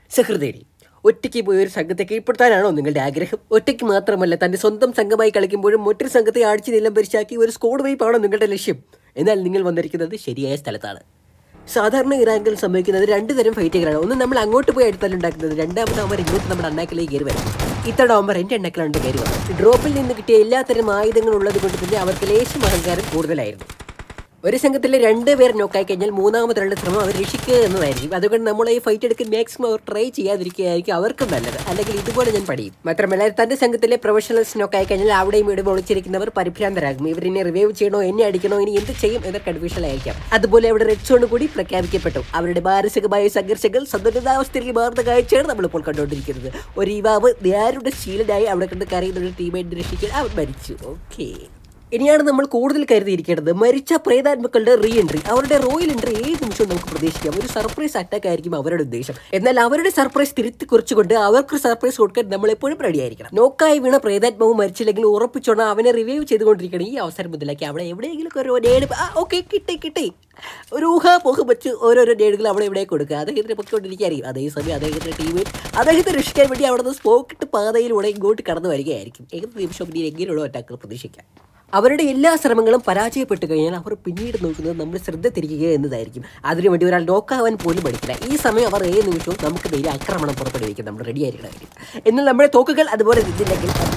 സഹൃദയരി ഒറ്റയ്ക്ക് പോയി ഒരു സംഘത്തെ കീഴ്പ്പെടുത്താനാണോ നിങ്ങളുടെ ആഗ്രഹം ഒറ്റയ്ക്ക് മാത്രമല്ല തന്റെ സ്വന്തം സംഘമായി കളിക്കുമ്പോഴും മറ്റൊരു സംഘത്തെ ആഴ്ച നിലം പരിശാക്കി ഒരു സ്കോഡ് വൈപ്പാണോ നിങ്ങളുടെ ലക്ഷ്യം എന്നാൽ നിങ്ങൾ വന്നിരിക്കുന്നത് ശരിയായ സ്ഥലത്താണ് സാധാരണ ഇറാങ്കിൽ സംഭവിക്കുന്നത് രണ്ട് തരം ഫൈറ്റുകളാണ് ഒന്ന് നമ്മൾ അങ്ങോട്ട് പോയി അടുത്തലുണ്ടാക്കുന്നത് രണ്ടാമത് അവർ ഇങ്ങോട്ട് നമ്മുടെ അണ്ണാക്കിലേക്ക് കയറി വരും ഇത്തവണ അവർ എൻ്റെ അണ്ണാക്കിലാണ് കയറി വന്നത് ഡ്രോപ്പിൽ നിന്ന് കിട്ടിയ എല്ലാത്തരം ആയുധങ്ങളും ഉള്ളത് കൊണ്ട് തന്നെ അവർക്ക് ലേശം അഹങ്കാരം കൂടുതലായിരുന്നു ഒരു സംഘത്തിലെ രണ്ട് പേർ നോക്കായി കഴിഞ്ഞാൽ മൂന്നാമതൊരാളുടെ ശ്രമം അവർ രക്ഷിക്കുക എന്നതായിരിക്കും അതുകൊണ്ട് നമ്മൾ ഈ ഫൈറ്റ് എടുക്കാൻ മാക്സിമം അവർ ട്രൈ ചെയ്യാതിരിക്കുകയായിരിക്കും അവർക്കും നല്ലത് അല്ലെങ്കിൽ ഇതുപോലെ ഞാൻ പഠിയും മാത്രമല്ല തന്റെ സംഘത്തിലെ പ്രൊഫഷണൽസ് നോക്കായി കഴിഞ്ഞാൽ അവിടെയും ഇവിടെ ഒളിച്ചിരിക്കുന്നവർ പരിഭ്രാന്തരാകും ഇവരിനെ റിവൈവ് ചെയ്യണോ എന്നെ അടിക്കണോ ഇനി എന്ത് ചെയ്യും എന്ന കൺഫ്യൂഷനിലായിരിക്കാം അതുപോലെ അവിടെ റെഡ് സോൺ കൂടി പ്രഖ്യാപിക്കപ്പെട്ടു അവരുടെ മാനസികമായ സംഘർഷങ്ങൾ സന്തുലിതാവസ്ഥയിലേക്ക് മാറുന്ന കാഴ്ചയാണ് നമ്മളിപ്പോൾ കണ്ടുകൊണ്ടിരിക്കുന്നത് ഒരു യുവാവ് ധ്യാരുടെ ശീലനായി അവിടെ കണ്ട് കരയുന്ന ഒരു ടീമേറ്റ് രക്ഷിക്കാൻ അവൻ മരിച്ചു ഓക്കേ ഇനിയാണ് നമ്മൾ കൂടുതൽ കരുതിയിരിക്കേണ്ടത് മരിച്ച പ്രേതാത്മക്കളുടെ റീ എൻട്രി അവരുടെ റോയൽ എൻട്രി ഏത് നിമിഷവും നമുക്ക് പ്രതീക്ഷിക്കാം ഒരു സർപ്രൈസ് അറ്റാക്ക് ആയിരിക്കും അവരുടെ ഉദ്ദേശം എന്നാൽ അവരുടെ സർപ്രൈസ് തിരുത്തി കുറിച്ചുകൊണ്ട് അവർക്ക് സർപ്രൈസ് കൊടുക്കാൻ നമ്മൾ എപ്പോഴും റെഡി ആയിരിക്കണം നോക്കായി വീണ പ്രേതാത്മാവ് മരിച്ചില്ലെങ്കിൽ ഉറപ്പിച്ചോണം അവനെ റിവൈവ് ചെയ്തുകൊണ്ടിരിക്കണം ഈ അവസരം മുതലാക്കി അവിടെ എവിടെയെങ്കിലും ഒരു നേട് ഓക്കെ കിട്ടി കിട്ടി ഒരു ഊഹാപോഹം വെച്ച് ഓരോരോ നേടുകൾ അവിടെ ഇവിടെ കൊടുക്കുക അദ്ദേഹത്തിന് പൊക്കിക്കൊണ്ടിരിക്കുകയായിരിക്കും അതേസമയം അദ്ദേഹത്തിന്റെ ടീമിൽ അദ്ദേഹത്തെ രക്ഷിക്കാൻ വേണ്ടി അവിടെ നിന്ന് സ്പോക്കിട്ട് പാതയിലൂടെ ഇങ്ങോട്ട് കടന്നു വരികയായിരിക്കും ഏത് നിമിഷം ഇനി എങ്ങനെയുള്ള അറ്റാക്കുകൾ പ്രതീക്ഷിക്കാം അവരുടെ എല്ലാ ശ്രമങ്ങളും പരാജയപ്പെട്ടു കഴിഞ്ഞാൽ അവർ പിന്നീട് നോക്കുന്നത് നമ്മൾ ശ്രദ്ധ തിരിക്കുക എന്നതായിരിക്കും അതിനുവേണ്ടി ഒരാൾ നോക്കാവാൻ പോലും പഠിക്കില്ല ഈ സമയം അവർ ഏത് നിമിഷവും നമുക്ക് നേരെ ആക്രമണം പുറപ്പെടുവിക്കും നമ്മൾ റെഡി ആയിരിക്കണം എന്നാൽ നമ്മുടെ തോക്കുകൾ അതുപോലെ നിന്നില്ലെങ്കിൽ അത്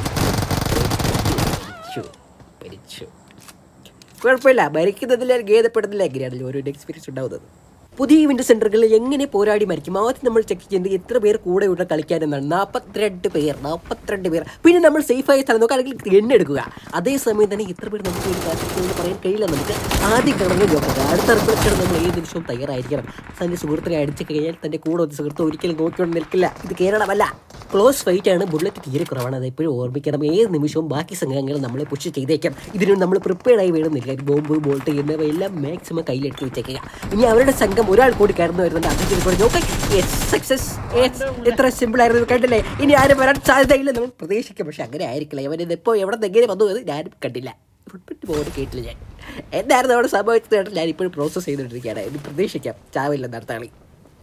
മരിച്ചു. മരിച്ചു കുഴപ്പമില്ല ഭരിക്കുന്നതിൽ ഖേദപ്പെടുന്നില്ല എങ്ങനെയാണല്ലോ ഓരോ എക്സ്പീരിയൻസ് ഉണ്ടാവുന്നത് പുതിയ ഇവന്റ് സെന്ററുകളിൽ എങ്ങനെ പോരാടി മരിക്കും ആദ്യം നമ്മൾ ചെക്ക് ചെയ്യുന്നത് എത്ര പേർ കൂടെ ഇവിടെ കളിക്കാനെന്നാണ് നാൽപ്പത്തിരണ്ട് പേർ നാൽപ്പത്തിരണ്ട് പേർ പിന്നെ നമ്മൾ സേഫായ സ്ഥലം നോക്കുക അല്ലെങ്കിൽ എണ്ണ എടുക്കുക അതേസമയം തന്നെ ഇത്ര പേർ നമുക്ക് ഒരു കാത്തിരിക്കുമെന്ന് പറയാൻ കഴിയില്ല നമുക്ക് ആദ്യം കിടന്ന് നോക്കുക അടുത്ത റിപ്പോർട്ടിന് നമ്മൾ ഏത് നിമിഷവും തയ്യാറായിരിക്കണം തന്റെ സുഹൃത്തിനെ അടിച്ചു കഴിഞ്ഞാൽ തന്റെ കൂടെ ഒരു സുഹൃത്ത് ഒരിക്കലും നോക്കിക്കൊണ്ട് നിൽക്കില്ല ഇത് കേരളമല്ല ക്ലോസ് ഫൈറ്റ് ആണ് ബുള്ളറ്റ് തീരെ കുറവാണ് അത് എപ്പോഴും ഓർമ്മിക്കണം ഏത് നിമിഷവും ബാക്കി സംഘങ്ങൾ നമ്മളെ പുഷ് ചെയ്തേക്കാം ഇതിന് നമ്മൾ പ്രിപ്പയർഡ് ആയി വേണമെന്നില്ല ബോംബ് ബോൾട്ട് എന്നിവ എല്ലാം മാക്സിമം കയ്യിലെടുത്ത് വെച്ചേക്കുക ഇനി അവരുടെ സംഘം ഒരാൾ കൂടി കയറുന്നു വരുന്നുണ്ട് അദ്ദേഹത്തിന് കൂടി നോക്കാം സക്സസ് എത്ര സിമ്പിൾ ആയിരുന്നു കണ്ടില്ലേ ഇനി ആരും വരാൻ സാധ്യതയില്ല നമ്മൾ പ്രതീക്ഷിക്കും പക്ഷെ അങ്ങനെ ആയിരിക്കില്ല ഇവൻ ഇതിപ്പോൾ എവിടെ നിന്ന് എങ്ങനെ വന്നു എന്ന് ഞാനും കണ്ടില്ല ഫുട്ബോൾ പോലും കേട്ടില്ല ഞാൻ എന്തായിരുന്നു അവിടെ സംഭവിച്ചത് കേട്ടോ ഞാൻ ഇപ്പോഴും പ്രോസസ്സ് ചെയ്തുകൊണ്ടിരിക്കുകയാണ് ഇത് പ്രതീക്ഷിക്കാം ചാവില്ല നടത്താളി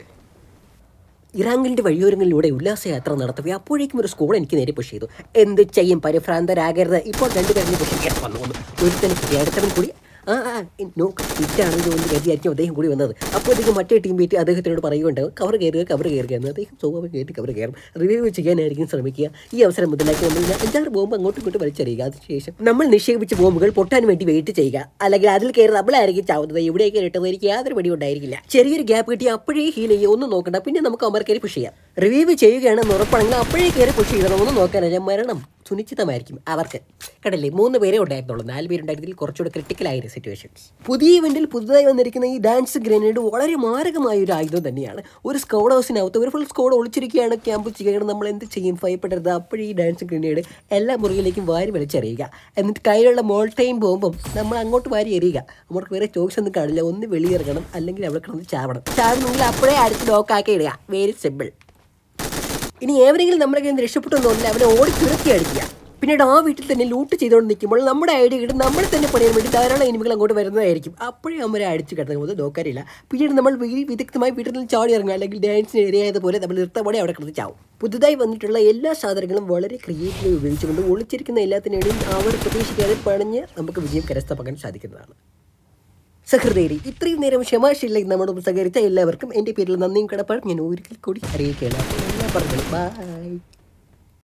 ഇറാങ്കിന്റെ വഴിയോരങ്ങളിലൂടെ ഉല്ലാസയാത്ര നടത്തവേ അപ്പോഴേക്കും ഒരു സ്കൂൾ എനിക്ക് നേരെ പുഷ് ചെയ്തു എന്ത് ചെയ്യും പരിഭ്രാന്തരാകരുത് ഇപ്പോൾ രണ്ടുപേരും പുഷ് ചെയ്യാൻ വന്നു വന്നു ഒരുത്തനും അടുത്തവൻ കൂടി ആ ആ നോ ഇറ്റാണെന്ന് ഒന്ന് കരുതിയായിരിക്കും അദ്ദേഹം കൂടി വന്നത് അപ്പോഴത്തേക്കും മറ്റേ ടീം വീട്ടിൽ അദ്ദേഹത്തിനോട് പറയുകയുണ്ടാവും കവർ കയറുക കവർ കയറുക എന്ന് അദ്ദേഹം സ്വാഭാവികം കയറ്റി കവർ കയറും റിവ്യൂ ചെയ്യാനായിരിക്കും ശ്രമിക്കുക ഈ അവസരം മുതലാക്കി നമ്മൾ അഞ്ചാറ് ബോംബ് അങ്ങോട്ടും ഇങ്ങോട്ടും വലിച്ചെറിയുക അതിനുശേഷം നമ്മൾ നിക്ഷേപിച്ച ബോംബുകൾ പൊട്ടാൻ വേണ്ടി വെയിറ്റ് ചെയ്യുക അല്ലെങ്കിൽ അതിൽ കയറി നമ്മളായിരിക്കും ചാവുന്നത് എവിടെയൊക്കെ ഇട്ടത് എനിക്ക് യാതൊരു പടി ഉണ്ടായിരിക്കില്ല ചെറിയൊരു ഗ്യാപ്പ് കിട്ടി അപ്പോഴേ ഹീൽ ചെയ്യുക ഒന്നും നോക്കണ്ട പിന്നെ നമുക്ക് അമർ കയറി പുഷ് ചെയ്യാം റിവ്യൂ ചെയ്യുകയാണെന്ന് ഉറപ്പാണെങ്കിൽ അപ്പോഴേ കയറി പുഷ് ചെയ്യണം ഒന്നും നോക്കാനല്ല മരണം സുനിശ്ചിതമായിരിക്കും അവർക്ക് കടല്ലേ മൂന്ന് പേരെ ഉണ്ടായിരുന്നുള്ളൂ നാല് പേരുണ്ടായിരുന്നതിൽ കുറച്ചുകൂടെ ക്രിട്ടിക്കലായ സിറ്റുവേഷൻസ് പുതിയ ഇവന്റിൽ പുതുതായി വന്നിരിക്കുന്ന ഈ ഡാൻസ് ഗ്രനേഡ് വളരെ മാരകമായ ഒരു ആയുധം തന്നെയാണ് ഒരു സ്കോഡ് ഹൗസിനകത്ത് ഒരു ഫുൾ സ്കോഡ് ഒളിച്ചിരിക്കുകയാണ് ക്യാമ്പ് ചെയ്യുകയാണ് നമ്മൾ എന്ത് ചെയ്യും ഭയപ്പെടരുത് അപ്പോഴേ ഈ ഡാൻസ് ഗ്രനേഡ് എല്ലാ മുറിയിലേക്കും വാരി വലിച്ചെറിയുക എന്നിട്ട് കയ്യിലുള്ള മോൾട്ടയും പോകുമ്പം നമ്മൾ അങ്ങോട്ട് വാരി എറിയുക നമുക്ക് വേറെ ചോയ്സ് ഒന്നും കാണില്ല ഒന്ന് വെളിയിറങ്ങണം അല്ലെങ്കിൽ അവിടെ കിടന്ന് ചാവണം ചാവണമെങ്കിൽ അപ്പോഴേ അടുത്ത് ലോക്കാക്കി ഇടുക വെരി സിമ്പിൾ ഇനി ഏവരെങ്കിലും നമ്മുടെ കയ്യിൽ നിന്ന് രക്ഷപ്പെട്ടു തോന്നില്ല അവനെ ഓടി തുരത്തി അടിക്കുക പിന്നീട് ആ വീട്ടിൽ തന്നെ ലൂട്ട് ചെയ്തുകൊണ്ട് നിൽക്കുമ്പോൾ നമ്മുടെ ഐഡിയ കിട്ടും നമ്മൾ തന്നെ പണിയാൻ വേണ്ടി ധാരാളം എനിമികൾ അങ്ങോട്ട് വരുന്നതായിരിക്കും അപ്പോഴേ അവരെ അടിച്ച് കിടക്കുന്ന പോലെ നോക്കാറില്ല പിന്നീട് നമ്മൾ വീ- വിദഗ്ധമായി വീട്ടിൽ നിന്ന് ചാടി ഇറങ്ങുക അല്ലെങ്കിൽ ഡാൻസിന് ഏരിയതുപോലെ നമ്മൾ നൃത്തമോടെ അവിടെ കിടന്ന് ചാവും പുതുതായി വന്നിട്ടുള്ള എല്ലാ സാധനങ്ങളും വളരെ ക്രിയേറ്റീവ് ഉപയോഗിച്ചുകൊണ്ട് ഒളിച്ചിരിക്കുന്ന എല്ലാത്തിനിടയും അവർ പ്രതീക്ഷിക്കാതെ പണിഞ്ഞ് നമുക്ക് വിജയം കരസ്ഥമാക്കാൻ സാധിക്കുന്നതാണ് സഹൃദയരി ഇത്രയും നേരം ക്ഷമാശീലയിൽ നമ്മോട് സഹകരിച്ച എല്ലാവർക്കും എൻ്റെ പേരിൽ നന്ദിയും കടപ്പാടും ഞാൻ ഒരിക്കൽ കൂടി അറിയിക്കുകയാണ് അപ്പോൾ എല്ലാം പറഞ്ഞു ബൈ